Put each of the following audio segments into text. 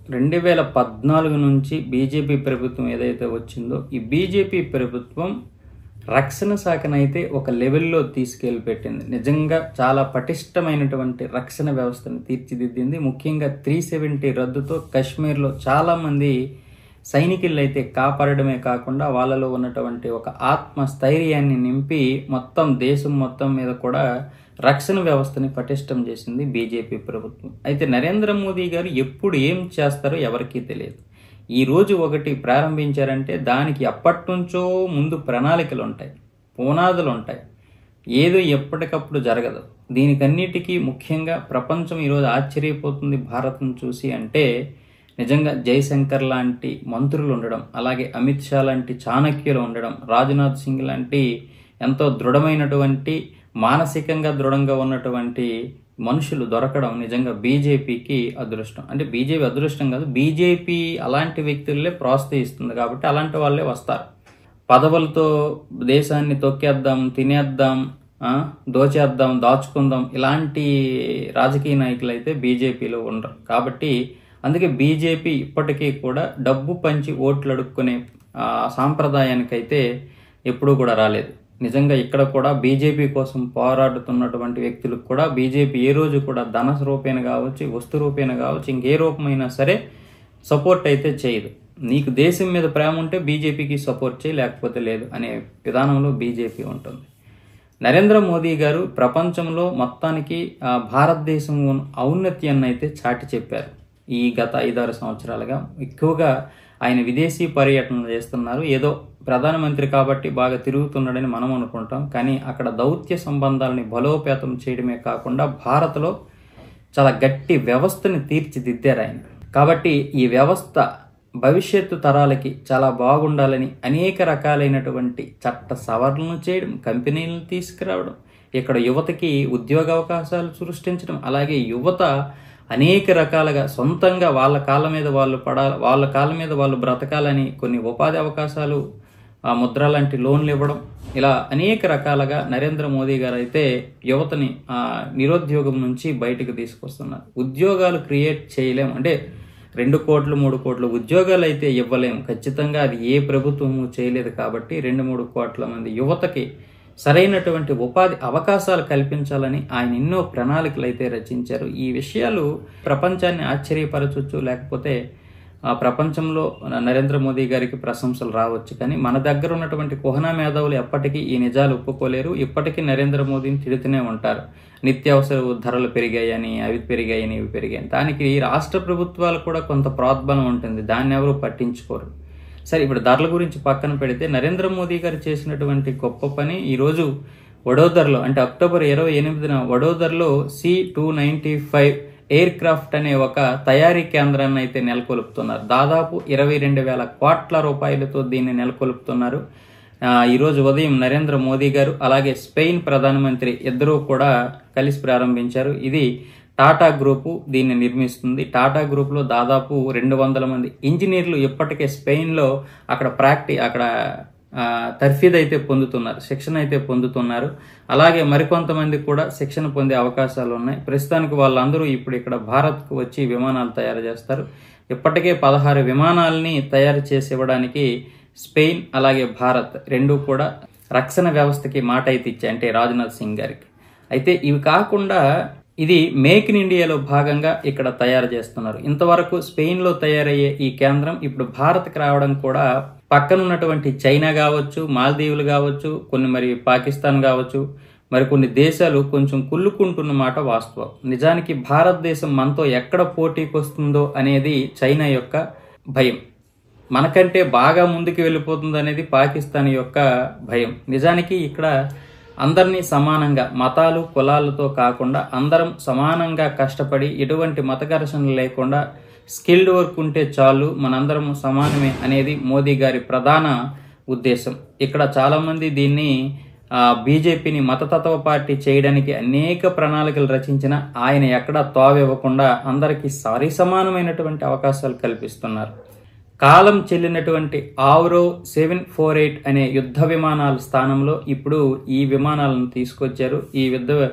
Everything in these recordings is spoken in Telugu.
రెండు వేల పద్నాలుగు నుంచి బీజేపీ ప్రభుత్వం ఏదైతే వచ్చిందో ఈ బీజేపీ ప్రభుత్వం రక్షణ శాఖనైతే ఒక లెవెల్లో తీసుకెళ్ళి పెట్టింది నిజంగా చాలా పటిష్టమైనటువంటి రక్షణ వ్యవస్థను తీర్చిదిద్దింది ముఖ్యంగా త్రీ సెవెంటీ రద్దుతో కశ్మీర్లో చాలామంది సైనికులు అయితే కాపాడడమే కాకుండా వాళ్ళలో ఉన్నటువంటి ఒక ఆత్మస్థైర్యాన్ని నింపి మొత్తం దేశం మొత్తం మీద కూడా రక్షణ వ్యవస్థని పటిష్టం చేసింది బీజేపీ ప్రభుత్వం అయితే నరేంద్ర మోదీ గారు ఎప్పుడు ఏం చేస్తారో ఎవరికీ తెలియదు ఈ రోజు ఒకటి ప్రారంభించారంటే దానికి ఎప్పటి నుంచో ముందు ప్రణాళికలు ఉంటాయి పునాదులు ఉంటాయి ఏదో ఎప్పటికప్పుడు జరగదు దీనికన్నిటికీ ముఖ్యంగా ప్రపంచం ఈరోజు ఆశ్చర్యపోతుంది భారత్ను చూసి అంటే నిజంగా జయశంకర్ లాంటి మంత్రులు ఉండడం అలాగే అమిత్ షా లాంటి చాణక్యులు ఉండడం రాజ్నాథ్ సింగ్ లాంటి ఎంతో దృఢమైనటువంటి మానసికంగా దృఢంగా ఉన్నటువంటి మనుషులు దొరకడం నిజంగా బీజేపీకి అదృష్టం అంటే బీజేపీ అదృష్టం కాదు బీజేపీ అలాంటి వ్యక్తులే ప్రోత్సహిస్తుంది కాబట్టి అలాంటి వాళ్ళే వస్తారు పదవులతో దేశాన్ని తొక్కేద్దాం తినేద్దాం ఆ, దోచేద్దాం దాచుకుందాం ఇలాంటి రాజకీయ నాయకులు అయితే బీజేపీలో ఉండరు కాబట్టి అందుకే బీజేపీ ఇప్పటికీ కూడా డబ్బు పంచి ఓట్లు అడుక్కునే ఆ, సాంప్రదాయానికైతే ఎప్పుడూ కూడా రాలేదు నిజంగా ఇక్కడ కూడా బీజేపీ కోసం పోరాడుతున్నటువంటి వ్యక్తులకు కూడా బీజేపీ ఏ రోజు కూడా ధన రూపేణ కావచ్చు వస్తు రూపేణ కావచ్చు ఇంకే రూపమైనా సరే సపోర్ట్ అయితే చేయదు నీకు దేశం మీద ప్రేమ ఉంటే బీజేపీకి సపోర్ట్ చేయి లేకపోతే లేదు అనే విధానంలో బీజేపీ ఉంటుంది నరేంద్ర మోదీ గారు ప్రపంచంలో మొత్తానికి ఆ, భారతదేశం ఉన్న ఔన్నత్యాన్ని అయితే చాటి చెప్పారు ఈ గత ఐదారు సంవత్సరాలుగా ఎక్కువగా ఆయన విదేశీ పర్యటనలు చేస్తున్నారు ఏదో ప్రధానమంత్రి కాబట్టి బాగా తిరుగుతున్నాడని మనం అనుకుంటాం కానీ అక్కడ దౌత్య సంబంధాలని బలోపేతం చేయడమే కాకుండా భారత్లో చాలా గట్టి వ్యవస్థని తీర్చిదిద్దారు ఆయన కాబట్టి ఈ వ్యవస్థ భవిష్యత్తు తరాలకి చాలా బాగుండాలని అనేక రకాలైనటువంటి చట్ట సవరణలు చేయడం కంపెనీలను తీసుకురావడం ఇక్కడ యువతకి ఉద్యోగ అవకాశాలు సృష్టించడం అలాగే యువత అనేక రకాలుగా సొంతంగా వాళ్ళ కాళ్ళ మీద వాళ్ళు పడాలి వాళ్ళ కాళ్ళ మీద వాళ్ళు బ్రతకాలని కొన్ని ఉపాధి అవకాశాలు ఆ ముద్ర లాంటి లోన్లు ఇవ్వడం ఇలా అనేక రకాలుగా నరేంద్ర మోదీ గారు అయితే యువతని ఆ నిరుద్యోగం నుంచి బయటకు తీసుకొస్తున్నారు ఉద్యోగాలు క్రియేట్ చేయలేం అంటే రెండు కోట్లు మూడు కోట్ల ఉద్యోగాలు అయితే ఇవ్వలేము ఖచ్చితంగా అది ఏ ప్రభుత్వము చేయలేదు కాబట్టి రెండు మూడు కోట్ల మంది యువతకి సరైనటువంటి ఉపాధి అవకాశాలు కల్పించాలని ఆయన ఎన్నో ప్రణాళికలు అయితే రచించారు ఈ విషయాలు ప్రపంచాన్ని ఆశ్చర్యపరచవచ్చు లేకపోతే ఆ ప్రపంచంలో నరేంద్ర మోదీ గారికి ప్రశంసలు రావచ్చు కానీ మన దగ్గర ఉన్నటువంటి కుహనా మేధావులు ఎప్పటికీ ఈ నిజాలు ఒప్పుకోలేరు ఇప్పటికీ నరేంద్ర మోదీని తిడుతూనే ఉంటారు నిత్యావసర ధరలు పెరిగాయని అవి పెరిగాయని ఇవి పెరిగాయని దానికి రాష్ట్ర ప్రభుత్వాలు కూడా కొంత ప్రోద్బలం ఉంటుంది దాన్ని ఎవరు పట్టించుకోరు సరే ఇప్పుడు ధరల గురించి పక్కన పెడితే నరేంద్ర మోదీ గారు చేసినటువంటి గొప్ప పని ఈరోజు వడోదరలో అంటే అక్టోబర్ ఇరవై ఎనిమిదిన వడోదరలో C two ninety five aircraft అనే ఒక తయారీ కేంద్రాన్ని అయితే నెలకొల్పుతున్నారు దాదాపు ఇరవై రెండు వేల కోట్ల రూపాయలతో దీన్ని నెలకొల్పుతున్నారు ఆ, ఈరోజు ఉదయం నరేంద్ర మోదీ గారు అలాగే స్పెయిన్ ప్రధానమంత్రి ఇద్దరూ కూడా కలిసి ప్రారంభించారు ఇది టాటా గ్రూపు దీన్ని నిర్మిస్తుంది టాటా గ్రూప్లో దాదాపు రెండు వందల మంది ఇంజనీర్లు ఇప్పటికే స్పెయిన్లో అక్కడ ప్రాక్టీ అక్కడ ఆ, తర్ఫీదు అయితే పొందుతున్నారు శిక్షణ అయితే పొందుతున్నారు అలాగే మరికొంతమంది కూడా శిక్షణ పొందే అవకాశాలు ఉన్నాయి ప్రస్తుతానికి వాళ్ళందరూ ఇప్పుడు ఇక్కడ భారత్కు వచ్చి విమానాలు తయారు చేస్తారు ఇప్పటికే పదహారు విమానాలని తయారు చేసి ఇవ్వడానికి స్పెయిన్ అలాగే భారత్ రెండు కూడా రక్షణ వ్యవస్థకి మాట అయితే ఇచ్చాయి అంటే రాజ్నాథ్ సింగ్ గారికి అయితే ఇవి కాకుండా ఇది మేక్ ఇన్ ఇండియాలో భాగంగా ఇక్కడ తయారు చేస్తున్నారు ఇంతవరకు స్పెయిన్లో తయారయ్యే ఈ కేంద్రం ఇప్పుడు భారత్కి రావడం కూడా పక్కన ఉన్నటువంటి చైనా కావచ్చు మాల్దీవులు కావచ్చు కొన్ని మరి పాకిస్తాన్ కావచ్చు మరి కొన్ని దేశాలు కొంచెం కుళ్ళుకుంటున్న మాట వాస్తవం నిజానికి భారతదేశం మనతో ఎక్కడ పోటీకి వస్తుందో అనేది చైనా యొక్క భయం మనకంటే బాగా ముందుకు వెళ్ళిపోతుంది అనేది పాకిస్తాన్ యొక్క భయం నిజానికి ఇక్కడ అందరినీ సమానంగా మతాలు కులాలతో కాకుండా అందరం సమానంగా కష్టపడి ఎటువంటి మత ఘర్షణ లేకుండా స్కిల్డ్ వర్క్ ఉంటే చాలు మనందరం సమానమే అనేది మోదీ గారి ప్రధాన ఉద్దేశం ఇక్కడ చాలామంది దీన్ని ఆ, బీజేపీని మతతత్వ పార్టీ చేయడానికి అనేక ప్రణాళికలు రచించిన ఆయన ఎక్కడా తోవివ్వకుండా అందరికీ సరి సమానమైనటువంటి అవకాశాలు కల్పిస్తున్నారు కాలం చెల్లినటువంటి ఆవ్రో సెవెన్ ఫోర్ ఎయిట్ అనే యుద్ధ విమానాల స్థానంలో ఇప్పుడు ఈ విమానాలను తీసుకొచ్చారు ఈ యుద్ధ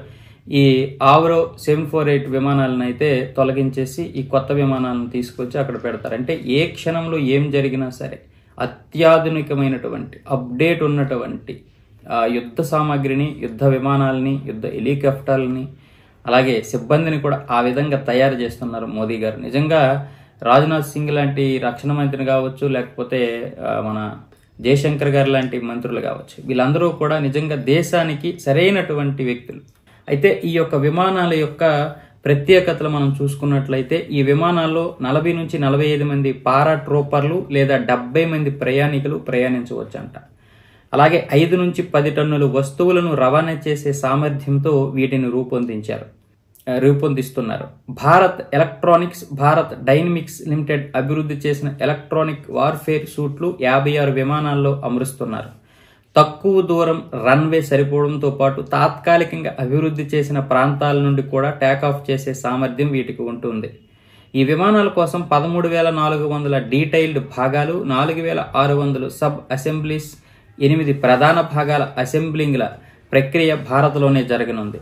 ఈ ఆవరో సెవెన్ ఫోర్ ఎయిట్ విమానాలను అయితే తొలగించేసి ఈ కొత్త విమానాలను తీసుకొచ్చి అక్కడ పెడతారు అంటే ఏ క్షణంలో ఏం జరిగినా సరే అత్యాధునికమైనటువంటి అప్డేట్ ఉన్నటువంటి ఆ, యుద్ధ సామాగ్రిని యుద్ధ విమానాలని యుద్ధ హెలికాప్టర్లని అలాగే సిబ్బందిని కూడా ఆ విధంగా తయారు చేస్తున్నారు మోదీ గారు నిజంగా రాజ్నాథ్ సింగ్ లాంటి రక్షణ మంత్రిని కావచ్చు లేకపోతే ఆ, మన జయశంకర్ గారు లాంటి మంత్రులు కావచ్చు వీళ్ళందరూ కూడా నిజంగా దేశానికి సరైనటువంటి వ్యక్తులు అయితే ఈ యొక్క విమానాల యొక్క ప్రత్యేకతలు మనం చూసుకున్నట్లయితే ఈ విమానాల్లో నలభై నుంచి నలభై ఐదు మంది పారా ట్రోపర్లు లేదా డెబ్బై మంది ప్రయాణికులు ప్రయాణించవచ్చంట అలాగే ఐదు నుంచి పది టన్నుల వస్తువులను రవాణా చేసే సామర్థ్యంతో వీటిని రూపొందించారు ఆ, రూపొందిస్తున్నారు Bharat Electronics Bharat Dynamics Limited అభివృద్ధి చేసిన ఎలక్ట్రానిక్ వార్ఫేర్ సూట్లు యాభై ఆరు విమానాల్లో అమరుస్తున్నారు తక్కువ దూరం రన్వే సరిపోవడంతో పాటు తాత్కాలికంగా అభివృద్ధి చేసిన ప్రాంతాల నుండి కూడా టేకాఫ్ చేసే సామర్థ్యం వీటికి ఉంటుంది ఈ విమానాల కోసం పదమూడు వేల నాలుగు వందల డీటెయిల్డ్ భాగాలు నాలుగు వేల ఆరు వందలు సబ్ అసెంబ్లీస్ ఎనిమిది ప్రధాన భాగాల అసెంబ్లింగ్ల ప్రక్రియ భారత్లోనే జరగనుంది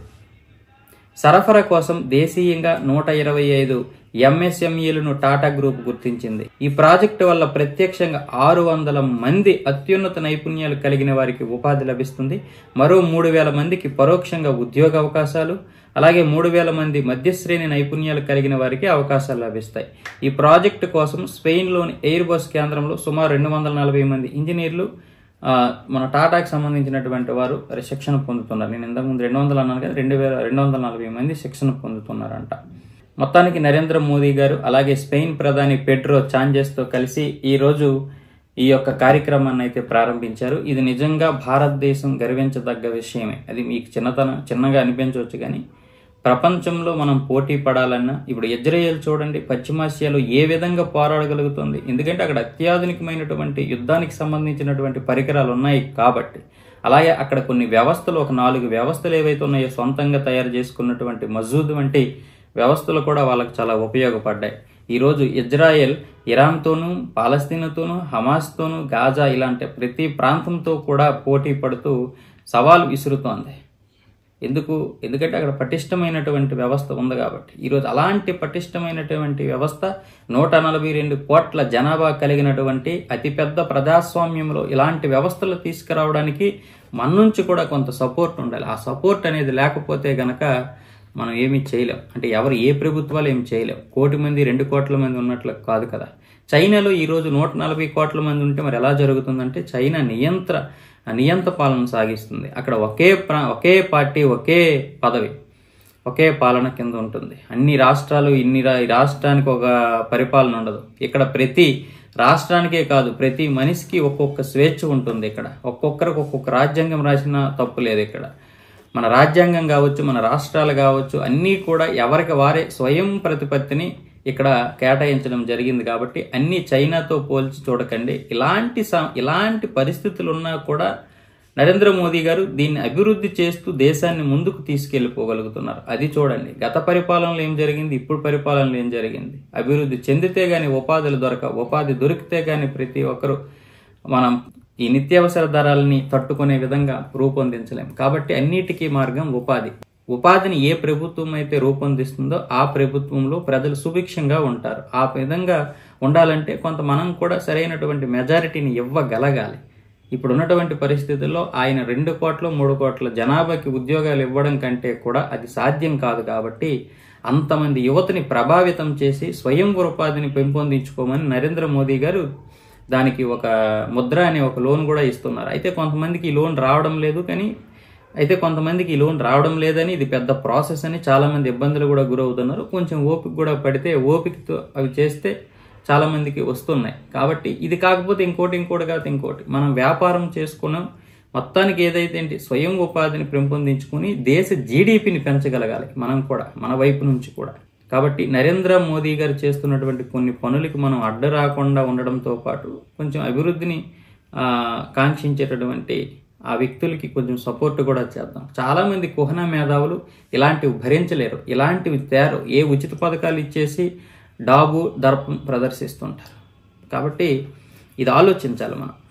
సరఫరా కోసం దేశీయంగా నూట ఇరవై ఐదు ఎంఎస్ఎంఈలను టాటా గ్రూప్ గుర్తించింది ఈ ప్రాజెక్టు వల్ల ప్రత్యక్షంగా ఆరు వందల మంది అత్యున్నత నైపుణ్యాలు కలిగిన వారికి ఉపాధి లభిస్తుంది మరో మూడు వేల మందికి పరోక్షంగా ఉద్యోగ అవకాశాలు అలాగే మూడు వేల మంది మధ్యశ్రేణి నైపుణ్యాలు కలిగిన వారికి అవకాశాలు లభిస్తాయి ఈ ప్రాజెక్టు కోసం స్పెయిన్లోని ఎయిర్ బస్ కేంద్రంలో సుమారు రెండు వందల నలభై మంది ఇంజనీర్లు ఆ, మన టాటాకి సంబంధించినటువంటి వారు మరి శిక్షణ పొందుతున్నారు నేను ఇంతకుముందు రెండు వందలు అన్నాను కదా రెండు వేల రెండు వందల నలభై మంది శిక్షణ పొందుతున్నారంట మొత్తానికి నరేంద్ర మోదీ గారు అలాగే స్పెయిన్ ప్రధాని పెడ్రో చాంజెస్తో కలిసి ఈ రోజు ఈ యొక్క కార్యక్రమాన్ని అయితే ప్రారంభించారు ఇది నిజంగా భారతదేశం గర్వించదగ్గ విషయమే అది మీకు చిన్నతనం చిన్నగా అనిపించవచ్చు కానీ ప్రపంచంలో మనం పోటీ పడాలన్నా ఇప్పుడు ఇజ్రాయెల్ చూడండి పశ్చిమాసియాలో ఏ విధంగా పోరాడగలుగుతుంది ఎందుకంటే అక్కడ అత్యాధునికమైనటువంటి యుద్ధానికి సంబంధించినటువంటి పరికరాలు ఉన్నాయి కాబట్టి అలాగే అక్కడ కొన్ని వ్యవస్థలు ఒక నాలుగు వ్యవస్థలు ఏవైతే ఉన్నాయో సొంతంగా తయారు చేసుకున్నటువంటి మజూద్ వంటి వ్యవస్థలు కూడా వాళ్ళకి చాలా ఉపయోగపడ్డాయి ఈరోజు ఇజ్రాయెల్ ఇరాన్తోనూ పాలస్తీన్తోనూ హమాస్తోనూ గాజా ఇలాంటి ప్రతి ప్రాంతంతో కూడా పోటీ పడుతూ సవాల్ విసురుతోంది ఎందుకు ఎందుకంటే అక్కడ పటిష్టమైనటువంటి వ్యవస్థ ఉంది కాబట్టి ఈరోజు అలాంటి పటిష్టమైనటువంటి వ్యవస్థ నూట నలభై రెండు కోట్ల జనాభా కలిగినటువంటి అతిపెద్ద ప్రజాస్వామ్యంలో ఇలాంటి వ్యవస్థలు తీసుకురావడానికి మన నుంచి కూడా కొంత సపోర్ట్ ఉండాలి ఆ సపోర్ట్ అనేది లేకపోతే గనక మనం ఏమీ చేయలేం అంటే ఎవరు ఏ ప్రభుత్వాలు ఏమి చేయలేం కోటి మంది రెండు కోట్ల మంది ఉన్నట్లు కాదు కదా చైనాలో ఈరోజు నూట నలభై కోట్ల మంది ఉంటే మరి ఎలా జరుగుతుందంటే చైనా నియంత్ర నియంత పాలన సాగిస్తుంది అక్కడ ఒకే ప్రా ఒకే పార్టీ ఒకే పదవి ఒకే పాలన కింద ఉంటుంది అన్ని రాష్ట్రాలు ఇన్ని రా- ఈ రాష్ట్రానికి ఒక పరిపాలన ఉండదు ఇక్కడ ప్రతి రాష్ట్రానికే కాదు ప్రతి మనిషికి ఒక్కొక్క స్వేచ్ఛ ఉంటుంది ఇక్కడ ఒక్కొక్కరికి ఒక్కొక్క రాజ్యాంగం రాసిన తప్పు లేదు ఇక్కడ మన రాజ్యాంగం కావచ్చు మన రాష్ట్రాలు కావచ్చు అన్నీ కూడా ఎవరికి వారే స్వయం ప్రతిపత్తిని ఇక్కడ కేటాయించడం జరిగింది కాబట్టి అన్ని చైనాతో పోల్చి చూడకండి ఇలాంటి స- ఇలాంటి పరిస్థితులు ఉన్నా కూడా నరేంద్ర మోదీ గారు దీన్ని అభివృద్ధి చేస్తూ దేశాన్ని ముందుకు తీసుకెళ్ళిపోగలుగుతున్నారు అది చూడండి గత పరిపాలనలో ఏం జరిగింది ఇప్పుడు పరిపాలనలో ఏం జరిగింది అభివృద్ధి చెందితే గాని ఉపాధులు దొరక ఉపాధి దొరికితే గాని ప్రతి ఒక్కరూ మనం ఈ నిత్యావసర ధరల్ని తట్టుకునే విధంగా రూపొందించలేం కాబట్టి అన్నిటికీ మార్గం ఉపాధి ఉపాధిని ఏ ప్రభుత్వం అయితే రూపొందిస్తుందో ఆ ప్రభుత్వంలో ప్రజలు సుభిక్షంగా ఉంటారు ఆ విధంగా ఉండాలంటే కొంత మనం కూడా సరైనటువంటి మెజారిటీని ఇవ్వగలగాలి ఇప్పుడు ఉన్నటువంటి పరిస్థితుల్లో ఆయన రెండు కోట్ల మూడు కోట్ల జనాభాకి ఉద్యోగాలు ఇవ్వడం కంటే కూడా అది సాధ్యం కాదు కాబట్టి అంతమంది యువతని ప్రభావితం చేసి స్వయం ఉపాధిని పెంపొందించుకోమని నరేంద్ర మోదీ గారు దానికి ఒక ముద్ర అనే ఒక లోన్ కూడా ఇస్తున్నారు అయితే కొంతమందికి ఈ లోన్ రావడం లేదు కానీ అయితే కొంతమందికి ఈ లోన్ రావడం లేదని ఇది పెద్ద ప్రాసెస్ అని చాలా మంది ఇబ్బందులు కూడా గురవుతున్నారు కొంచెం ఓపిక కూడా పడితే ఓపికతో అవి చేస్తే చాలా మందికి వస్తున్నాయి కాబట్టి ఇది కాకపోతే ఇంకోటి ఇంకోటి కాకపోతే ఇంకోటి మనం వ్యాపారం చేసుకున్నాం మొత్తానికి ఏదైతే ఏంటి స్వయం ఉపాధిని పెంపొందించుకుని దేశ జీడిపిని పెంచగలగాలి మనం కూడా మన వైపు నుంచి కూడా కాబట్టి నరేంద్ర మోదీ గారు చేస్తున్నటువంటి కొన్ని పనులకి మనం అడ్డు రాకుండా ఉండడంతో పాటు కొంచెం అభివృద్ధిని ఆ, కాంక్షించేటటువంటి ఆ వ్యక్తులకి కొంచెం సపోర్ట్ కూడా చేద్దాం చాలా మంది కుహన మేధావులు ఇలాంటివి భరించలేరు ఇలాంటివి తేరు ఏ ఉచిత పథకాలు ఇచ్చేసి డాబు దర్పం ప్రదర్శిస్తుంటారు కాబట్టి ఇది ఆలోచించాలి మనం